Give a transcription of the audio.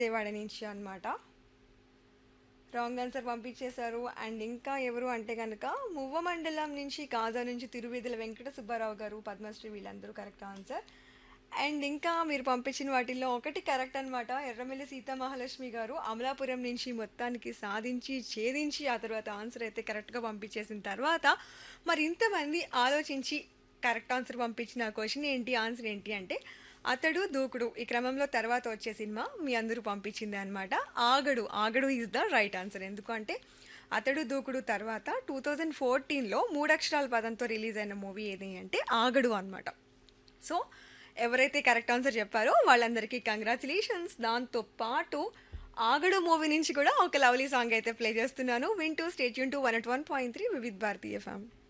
విజయవాడ నుంచి అనమాట wrong answer పంపించేశారు అండ్ ఇంకా ఎవరు అంటే కనుక మువ్వ మండలం నుంచి కాజా నుంచి తిరువేదుల వెంకట సుబ్బారావు గారు పద్మశ్రీ వీళ్ళందరూ కరెక్ట్ ఆన్సర్ అండ్ ఇంకా మీరు పంపించిన వాటిల్లో ఒకటి కరెక్ట్ అనమాట ఎర్రమిల్లి సీతామహాలక్ష్మి గారు అమలాపురం నుంచి మొత్తానికి సాధించి ఛేదించి ఆ తర్వాత ఆన్సర్ అయితే కరెక్ట్గా పంపించేసిన తర్వాత మరి ఇంతమంది ఆలోచించి కరెక్ట్ ఆన్సర్ పంపించిన క్వశ్చన్ ఏంటి ఆన్సర్ ఏంటి అంటే అతడు దూకుడు ఈ క్రమంలో తర్వాత వచ్చే సినిమా మీ అందరూ పంపించింది అనమాట Aagadu Aagadu is the right answer ఎందుకంటే అతడు దూకుడు తర్వాత టూ థౌజండ్ ఫోర్టీన్లో మూడక్షరాల పదంతో రిలీజ్ అయిన మూవీ ఏది అంటే ఆగడు అనమాట సో ఎవరైతే కరెక్ట్ ఆన్సర్ చెప్పారో వాళ్ళందరికీ కంగ్రాచులేషన్స్ దాంతో పాటు ఆగడు మూవీ నుంచి కూడా ఒక లవ్లీ సాంగ్ అయితే ప్లే చేస్తున్నాను వింటూ stay tuned two one eight one point three Vividh Bharati ఫ్యామ్